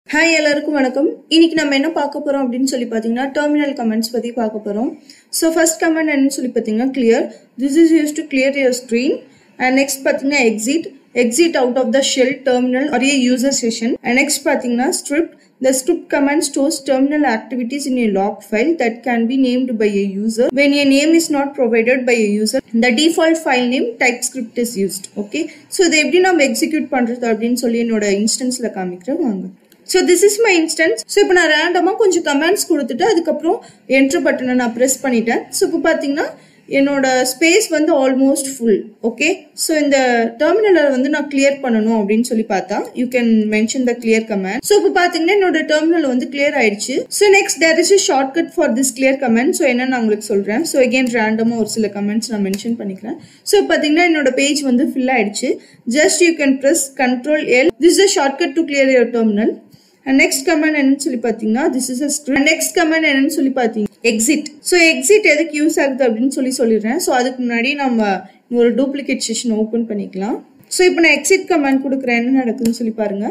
Hi எல்லாருக்கும் வணக்கம் இன்னைக்கு நம்ம என்ன பார்க்க போறோம் அப்படின்னு சொல்லி பார்த்தீங்கன்னா டெர்மினல் கமெண்ட்ஸ் பத்தி பார்க்க போறோம் ஸோ ஃபர்ஸ்ட் கமெண்ட் என்னன்னு சொல்லி பார்த்தீங்கன்னா clear this is use to clear your screen and next பார்த்தீங்கன்னா exit exit out of the shell terminal or a user session and next பார்த்தீங்கன்னா script The script command stores terminal activities in a log file that can be named by a user. When a name is not provided by a user, the default file name TypeScript is used. Okay. So இதை எப்படி நம்ம execute பண்றது அப்படின்னு சொல்லி என்னோட இன்ஸ்டன்ஸ்ல காமிக்கிறேன் வாங்க so this is my instance so இப்போ நான் ரேண்டமாக கொஞ்சம் கமெண்ட்ஸ் கொடுத்துட்டு அதுக்கப்புறம் என்ட்ரு பட்டனை நான் ப்ரெஸ் பண்ணிட்டேன் ஸோ இப்போ பார்த்தீங்கன்னா என்னோட ஸ்பேஸ் வந்து ஆல்மோஸ்ட் ஃபுல் ஓகே ஸோ இந்த டெர்மினலை வந்து நான் கிளியர் பண்ணணும் அப்படின்னு சொல்லி பார்த்தா you can mention the clear command so இப்போ பார்த்தீங்கன்னா என்னோட டெர்மினல் வந்து கிளியர் ஆயிடுச்சு so next there is a shortcut for this clear command so என்ன நான் உங்களுக்கு சொல்கிறேன் ஸோ அகேன் ரேண்டமாக ஒரு சில கமெண்ட்ஸ் நான் மென்ஷன் பண்ணிக்கிறேன் ஸோ பார்த்தீங்கன்னா என்னோட பேஜ் வந்து ஃபில் ஆயிடுச்சு just you can press control L this is shortcut to clear your terminal next command என்னன்னு சொல்லி பாத்தீங்கன்னா this is script next command என்னன்னு சொல்லி பாத்தீங்க எக்ஸிட் ஸோ எக்ஸிட் எதுக்கு யூஸ் ஆகுது அப்படின்னு சொல்லி சொல்லிடுறேன் ஸோ அதுக்கு முன்னாடி நம்ம ஒரு டூப்ளிகேட் செஷன் ஓப்பன் பண்ணிக்கலாம் ஸோ இப்போ நான் எக்ஸிட் கமெண்ட் கொடுக்குறேன் என்ன நடக்குதுன்னு சொல்லி பாருங்க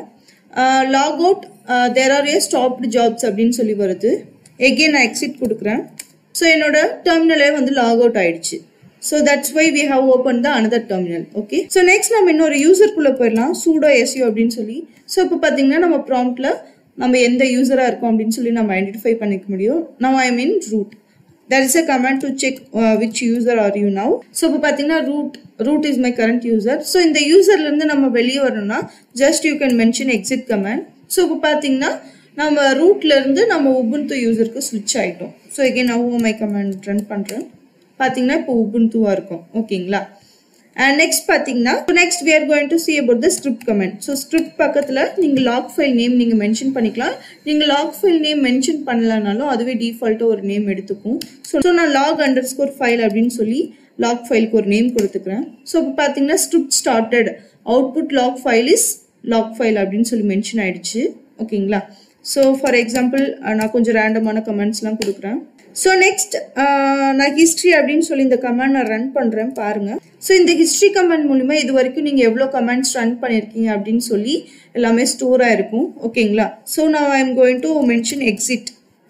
லாக் அவுட் தேர் ஆர் ஏ ஸ்டாப்டு ஜாப்ஸ் அப்படின்னு சொல்லி வருது எகெயின் நான் எக்ஸிட் கொடுக்குறேன் ஸோ என்னோட டெர்மினலே வந்து லாக் அவுட் ஆயிடுச்சு so that's why we have open the another terminal okay so next நம்ம இன்னொரு யூசருக்குள்ளே போயிடலாம் சூடோ எஸ்யூ அப்படின்னு சொல்லி ஸோ இப்போ பார்த்தீங்கன்னா நம்ம ப்ராம்ப்ட்ல நம்ம எந்த யூசராக இருக்கோம் அப்படின்னு சொல்லி நம்ம ஐடென்டிஃபை பண்ணிக்க முடியும் now I mean root there is a command to check uh, which user are you now so இப்போ பார்த்தீங்கன்னா root root is my current user so இந்த யூசர்லேருந்து நம்ம வெளியே வரணும்னா just you can mention exit command so இப்போ பார்த்தீங்கன்னா நம்ம ரூட்ல இருந்து நம்ம உபுந்து யூசருக்கு ஸ்விட்ச் ஆயிட்டோம் ஸோ எகைன் நான் மை கமெண்ட் ரன் பண்ணுறேன் பார்த்தீங்கன்னா இப்போ உபுந்துவா இருக்கும் ஓகேங்களா அண்ட் நெக்ஸ்ட் பார்த்தீங்கன்னா next we are going to see about the script command so script பக்கத்தில் நீங்கள் லாக் ஃபைல் நேம் நீங்கள் மென்ஷன் பண்ணிக்கலாம் நீங்கள் லாக் ஃபைல் நேம் மென்ஷன் பண்ணலனாலும் அதுவே டிஃபால்ட்டாக ஒரு நேம் எடுத்துக்கும் ஸோ ஸோ நான் லாக் அண்டர் ஸ்கோர் ஃபைல் அப்படின்னு சொல்லி லாக் ஃபைலுக்கு ஒரு நேம் கொடுத்துக்கிறேன் ஸோ இப்போ பார்த்தீங்கன்னா script started output log file is log file அப்படின்னு சொல்லி மென்ஷன் ஆயிடுச்சு ஓகேங்களா ஸோ ஃபார் எக்ஸாம்பிள் நான் கொஞ்சம் ரேண்டமான கமெண்ட்ஸ்லாம் கொடுக்குறேன் ஸோ நெக்ஸ்ட் நான் ஹிஸ்ட்ரி அப்படின்னு சொல்லி இந்த கமெண்ட் நான் ரன் பண்ணுறேன் பாருங்க ஸோ இந்த ஹிஸ்ட்ரி கமெண்ட் மூலிமா இது வரைக்கும் நீங்கள் எவ்வளோ கமெண்ட்ஸ் ரன் பண்ணியிருக்கீங்க அப்படின்னு சொல்லி எல்லாமே ஸ்டோர் ஆயிருக்கும் ஓகேங்களா ஸோ நான் I am going to mention exit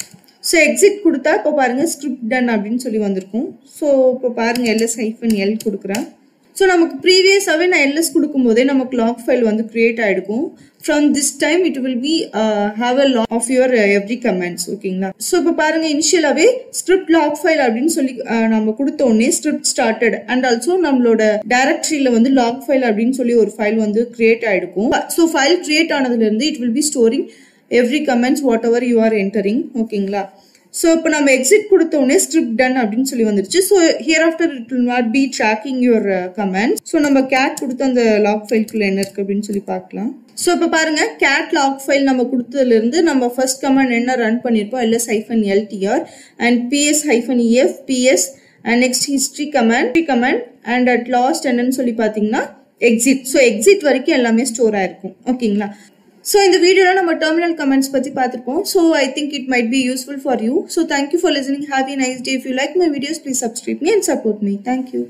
so exit கொடுத்தா இப்போ பாருங்க ஸ்கிரிப்ட் டன் அப்படின்னு சொல்லி வந்திருக்கும் ஸோ இப்போ பாருங்க எல்எஸ் ஹைஃபன் எல் கொடுக்குறேன் ஸோ நமக்கு ப்ரீவியஸாகவே நான் எல்எஸ் கொடுக்கும்போதே நமக்கு லாக் ஃபைல் வந்து கிரியேட் ஆகிருக்கும் from this time it will be have a log of your every commands ஓகேங்களா ஸோ இப்போ பாருங்க இனிஷியலாகவே ஸ்கிரிப்ட் லாக் ஃபைல் அப்படின்னு சொல்லி நம்ம கொடுத்த உடனே ஸ்கிரிப்ட் ஸ்டார்டட் அண்ட் ஆல்சோ நம்மளோட டைரக்டரியில வந்து லாக் ஃபைல் அப்படின்னு சொல்லி ஒரு ஃபைல் வந்து கிரியேட் ஆகிருக்கும் ஸோ ஃபைல் கிரியேட் ஆனதுலேருந்து it will be storing every commands whatever you are entering ஓகேங்களா ஸோ இப்போ நம்ம எக்ஸிட் கொடுத்த உடனே ஸ்கிரிப்ட் டன் அப்படின்னு சொல்லி வந்துருச்சு so hereafter it will not be tracking your command so நம்ம கேட் கொடுத்த அந்த லாக் ஃபைல்குள்ள என்ன இருக்கு அப்படின்னு சொல்லி பார்க்கலாம் ஸோ இப்போ பாருங்க கேட் லாக் ஃபைல் நம்ம கொடுத்ததுல இருந்து நம்ம ஃபர்ஸ்ட் கமெண்ட் என்ன ரன் பண்ணியிருப்போம் LS hyphen LTR and PS hyphen EF PS and next history command command and at last என்னன்னு சொல்லி பார்த்தீங்கன்னா எக்ஸிட் ஸோ எக்ஸிட் வரைக்கும் எல்லாமே ஸ்டோர் ஆயிருக்கும் ஓகேங்களா ஸோ இந்த வீடியோவில் நம்ம டெர்மினல் கமெண்ட்ஸ் பற்றி பார்த்துருப்போம் so I think it might be useful for you so thank you for listening have nice day if you like my videos please subscribe me and support me thank you